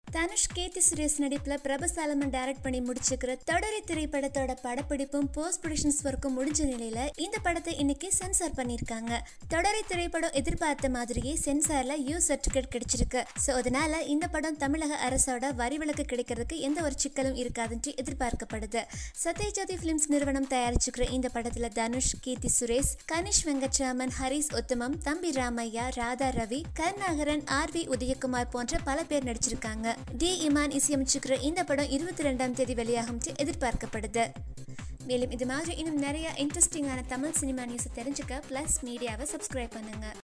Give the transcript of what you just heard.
தனுஷ் கேத்தி சுரேஷ் நடிப்புல பிரபு சாலமன் டைரக்ட் பண்ணி முடிச்சுக்கிற தொடரி திரைப்படத்தோட படப்பிடிப்பும் போஸ்ட் ப்ரொடக்ஷன்ஸ் ஒர்க்கும் முடிஞ்ச நிலையில இந்த படத்தை இன்னைக்கு சென்சார் பண்ணிருக்காங்க தொடரி திரைப்படம் எதிர்பார்த்த மாதிரியே சென்சார்ல யூ சர்டிபிகேட் கிடைச்சிருக்கு ஸோ அதனால இந்த படம் தமிழக அரசோட வரி விலக்கு கிடைக்கிறதுக்கு எந்த ஒரு சிக்கலும் இருக்காதுன்னு எதிர்பார்க்கப்படுது சத்யஜோதி பிலிம்ஸ் நிறுவனம் தயாரிச்சுக்கிற இந்த படத்துல தனுஷ் கீர்த்தி சுரேஷ் கனிஷ் வெங்கட்ராமன் ஹரிஸ் உத்தமம் தம்பி ராமையா ராதா ரவி கருணாகரன் ஆர் வி உதயகுமார் போன்ற பல பேர் நடிச்சிருக்காங்க டி இமான் இசையமைச்சுக்கிற இந்த படம் இருபத்தி ரெண்டாம் தேதி வெளியாகும் எதிர்பார்க்கப்படுது மேலும் இது மாதிரி இன்னும் நிறைய இன்ட்ரெஸ்டிங்கான தமிழ் சினிமா நியூஸை தெரிஞ்சுக்க ப்ளஸ் மீடியாவை சப்ஸ்கிரைப் பண்ணுங்க